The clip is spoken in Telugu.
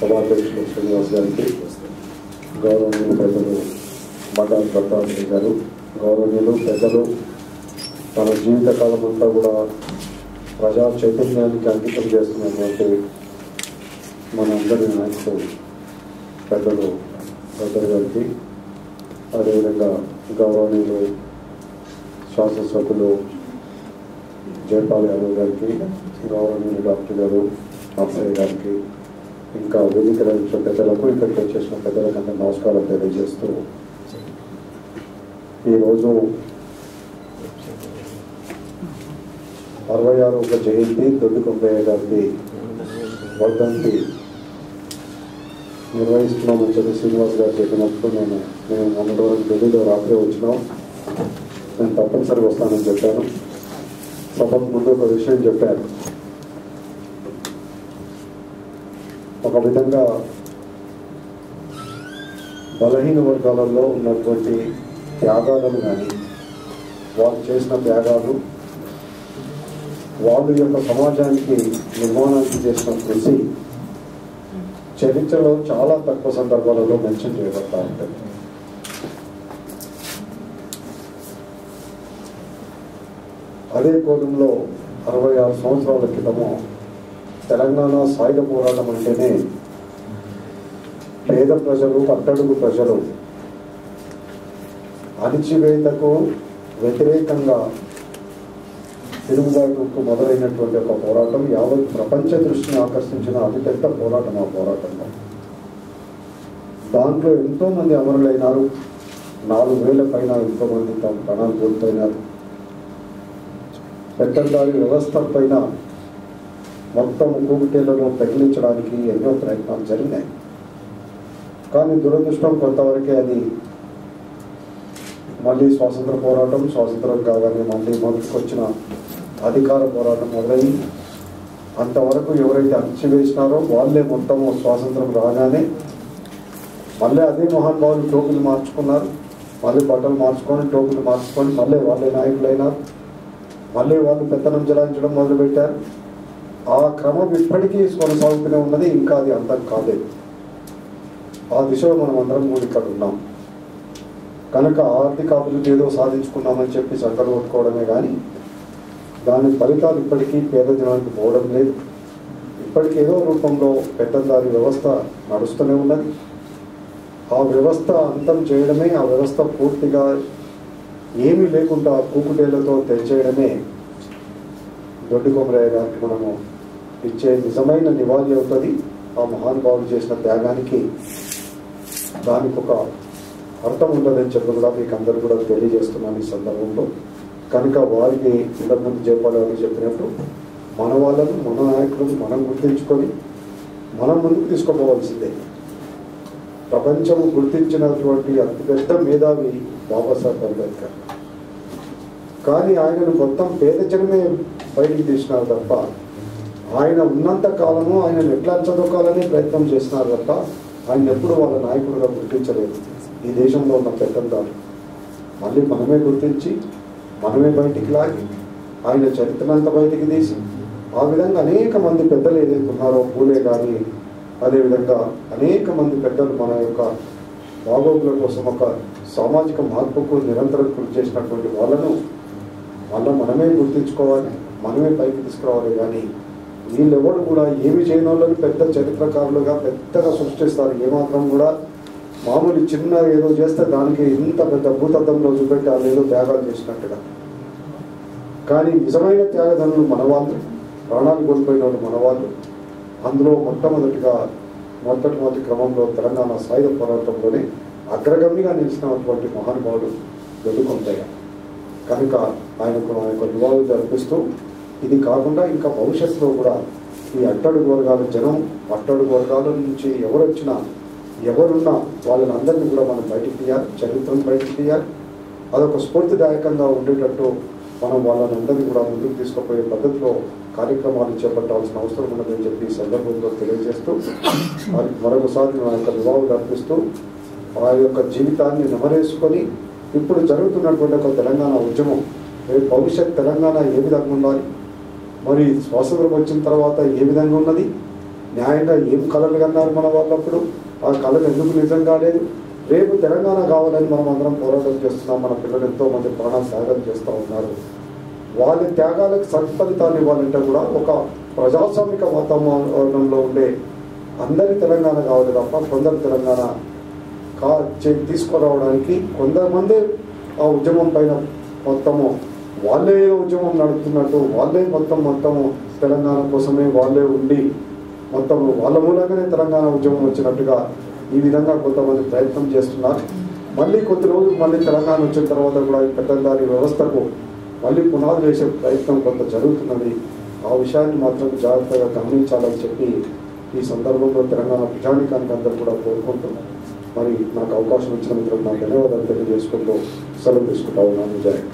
సభాధ్యక్షులు శ్రీనివాస్ గారికి గౌరవనీయులు పెద్దలు మండల దత్తాత్రేయ గారు గౌరవనీయులు పెద్దలు తన జీవితకాలం అంతా కూడా ప్రజా చైతన్యానికి అంకితం చేస్తున్నటువంటి మన అందరి నాయకులు పెద్దలు పెద్దలు గారికి అదేవిధంగా గౌరవనీయులు శాసనసభ్యులు జయపాల్ యాదవ్ గారికి గౌరవనీయులు డాక్టర్ గారు అక్షయ్ గారికి ఇంకా వేదిక రచించిన పెద్దలకు ఇక్కడికి వచ్చేసిన పెద్దలకు అందరూ నమస్కారం తెలియజేస్తూ ఈరోజు అరవై ఆరు ఒక జయంతి దొడ్డి కొంపయ్య గారికి వర్ధంతి నిర్వహిస్తున్నామని చెప్పి శ్రీనివాస్ గారు చెప్పినప్పుడు నేను మేము మొన్నటి రోజు ఢిల్లీలో రాత్రి వచ్చినాం నేను తప్పనిసరిగా వస్తానని చెప్పాను సభకు ముందు ఒక విషయం చెప్పాను ఒక విధంగా బలహీన వర్గాలలో ఉన్నటువంటి త్యాగాలను కానీ వాళ్ళు చేసిన త్యాగాలు వాళ్ళ యొక్క సమాజానికి నిర్మాణానికి చేసిన కృషి చరిత్రలో చాలా తక్కువ సందర్భాలలో మెన్షన్ చేయబడతా ఉంటుంది అదే కోణంలో అరవై ఆరు సంవత్సరాల క్రితము తెలంగాణ సాయుధ పోరాటం అంటేనే పేద ప్రజలు అట్టడుగు ప్రజలు అణిచివేతకు వ్యతిరేకంగా తిరుగుబాటుకు మొదలైనటువంటి ఒక పోరాటం యావత్ ప్రపంచ దృష్టిని ఆకర్షించిన అతిపెద్ద పోరాటం ఆ పోరాటంలో దాంట్లో ఎంతో మంది అమరులైనారు నాలుగు వేల పైన ఎంతో మంది తమ ప్రాణాలు కోల్పోయినారు పెద్దందారి వ్యవస్థ పైన మొత్తం కూకుటేళ్లను తగిలించడానికి ఎన్నో ప్రయత్నాలు జరిగినాయి కానీ దురదృష్టం కొంతవరకే అది మళ్ళీ స్వాతంత్ర పోరాటం స్వాతంత్రం కాగానే మళ్ళీ మొదటికొచ్చిన అధికార పోరాటం మొదలైంది అంతవరకు ఎవరైతే అణచివేసినారో వాళ్ళే మొత్తం స్వాతంత్రం రాగానే మళ్ళీ అదే మహానుభావులు టోపులు మార్చుకున్నారు మళ్ళీ బట్టలు మార్చుకొని టోపులు మార్చుకొని మళ్ళీ వాళ్ళే నాయకులైనారు మళ్ళీ వాళ్ళు పెత్తనం జలాయించడం మొదలుపెట్టారు ఆ క్రమం ఇప్పటికీ కొనసాగుతూనే ఉన్నది ఇంకా అది అంతం కాలేదు ఆ దిశలో మనం అందరం కూడా ఇక్కడ ఉన్నాం కనుక ఆర్థిక అభివృద్ధి ఏదో సాధించుకున్నామని చెప్పి సంకలు కొట్టుకోవడమే కానీ దాని ఫలితాలు ఇప్పటికీ పేద జనానికి పోవడం లేదు ఇప్పటికీ ఏదో రూపంలో పెద్దందారి వ్యవస్థ నడుస్తూనే ఉన్నది ఆ వ్యవస్థ అంతం చేయడమే ఆ వ్యవస్థ పూర్తిగా ఏమీ లేకుండా కూకుటేళ్లతో తెరిచేయడమే దొడ్డి కొమరయ్య గారికి మనము ఇచ్చే నిజమైన నివాళి అవుతుంది ఆ మహానుభావులు చేసిన త్యాగానికి దానికి ఒక అర్థం ఉంటుందని చెప్పి కూడా మీకు అందరూ కూడా తెలియజేస్తున్నాను ఈ సందర్భంలో కనుక వారికి ఇంతకుముందు చెప్పాలని చెప్పినట్టు మన వాళ్ళను మన నాయకులను మనం గుర్తించుకొని మనం ముందుకు తీసుకుపోవాల్సిందే ప్రపంచం గుర్తించినటువంటి అతిపెద్ద మేధావి బాబాసాహెబ్ అంబేద్కర్ కానీ ఆయనను మొత్తం పేద జనమే బయటికి తీసినారు తప్ప ఆయన ఉన్నంత కాలము ఆయన ఎట్లా చదువుకోవాలని ప్రయత్నం చేసినారు తప్ప ఆయన ఎప్పుడు వాళ్ళ నాయకుడుగా గుర్తించలేదు ఈ దేశంలో ఉన్న పెద్దందారు మళ్ళీ మనమే గుర్తించి మనమే బయటికి లాగి ఆయన చరిత్రనంతా బయటికి తీసి ఆ విధంగా అనేక మంది పెద్దలు ఏదైతే ఉన్నారో పూలే కానీ అదేవిధంగా అనేక మంది పెద్దలు మన యొక్క బాగోగుల కోసం ఒక సామాజిక మార్పుకు నిరంతరం కృషి చేసినటువంటి వాళ్ళను మళ్ళీ మనమే గుర్తించుకోవాలి మనమే పైకి తీసుకురావాలి కానీ వీళ్ళెవరు కూడా ఏమి చేయని వాళ్ళని పెద్ద చరిత్రకారులుగా పెద్దగా సృష్టిస్తారు ఏమాత్రం కూడా మామూలు చిన్న ఏదో చేస్తే దానికి ఇంత పెద్ద భూతత్వంలో చూపెట్టి వాళ్ళు ఏదో త్యాగాలు చేసినట్టుగా కానీ నిజమైన త్యాగదనులు మనవాళ్ళు ప్రాణాలు కోల్పోయిన వాళ్ళు మనవాళ్ళు అందులో మొట్టమొదటిగా మొదటి మొదటి క్రమంలో తెలంగాణ సాయుధ పోరాటంలోనే అగ్రగమ్యంగా నిలిచినటువంటి మహానుభావుడు వెలుకొంతయ్య కనుక ఆయనకు మన యొక్క నివాళులు జరిపిస్తూ ఇది కాకుండా ఇంకా భవిష్యత్తులో కూడా ఈ అట్టడుగు వర్గాల జనం అట్టడుగు వర్గాల నుంచి ఎవరు వచ్చినా ఎవరున్నా వాళ్ళని అందరినీ కూడా మనం బయటికి తీయాలి చరిత్రను బయటికి తీయాలి అదొక స్ఫూర్తిదాయకంగా ఉండేటట్టు మనం వాళ్ళని అందరినీ కూడా ముందుకు తీసుకుపోయే పద్ధతిలో కార్యక్రమాలు చేపట్టాల్సిన అవసరం ఉన్నదని చెప్పి ఈ సందర్భంలో తెలియజేస్తూ వారికి మరొకసారి నా యొక్క నివాళులు అర్పిస్తూ ఆ యొక్క జీవితాన్ని నెమరేసుకొని ఇప్పుడు జరుగుతున్నటువంటి ఒక తెలంగాణ ఉద్యమం రేపు భవిష్యత్ తెలంగాణ ఏ విధంగా ఉండాలి మరి స్వాతంత్రం వచ్చిన తర్వాత ఏ విధంగా ఉన్నది న్యాయంగా ఏం కళలు కన్నారు మన వాళ్ళప్పుడు ఆ కళలు ఎందుకు నిజం కాలేదు రేపు తెలంగాణ కావాలని మనం అందరం పోరాటం చేస్తున్నాం మన పిల్లలు ఎంతో మంది ప్రాణాలు త్యాగం చేస్తూ ఉన్నారు వాళ్ళ త్యాగాలకు సత్ఫలితాలు ఇవ్వాలంటే కూడా ఒక ప్రజాస్వామిక వాతావరణంలో ఉండే అందరి తెలంగాణ కావాలి తప్ప కొందరు తెలంగాణ కా చే- తీసుకురావడానికి కొంతమంది ఆ ఉద్యమం పైన మొత్తము వాళ్ళే ఉద్యమం నడుపుతున్నట్టు వాళ్ళే మొత్తం మొత్తము తెలంగాణ కోసమే వాళ్ళే ఉండి మొత్తం వాళ్ళ మూలంగానే తెలంగాణ ఉద్యమం వచ్చినట్టుగా ఈ విధంగా కొంతమంది ప్రయత్నం చేస్తున్నారు మళ్ళీ కొద్ది రోజులు మళ్ళీ తెలంగాణ వచ్చిన తర్వాత కూడా ఈ పెద్దందారి వ్యవస్థకు మళ్ళీ పునాది వేసే ప్రయత్నం కొంత జరుగుతున్నది ఆ విషయాన్ని మాత్రం జాగ్రత్తగా గమనించాలని చెప్పి ఈ సందర్భంలో తెలంగాణ ప్రజానికానికి అందరూ కూడా కోరుకుంటూ మరి నాకు అవకాశం ఇచ్చిన మిత్రులు నాకు ధన్యవాదాలు తెలియజేసుకుంటూ సెలవు తీసుకుంటా ఉన్నాను జై హింద్.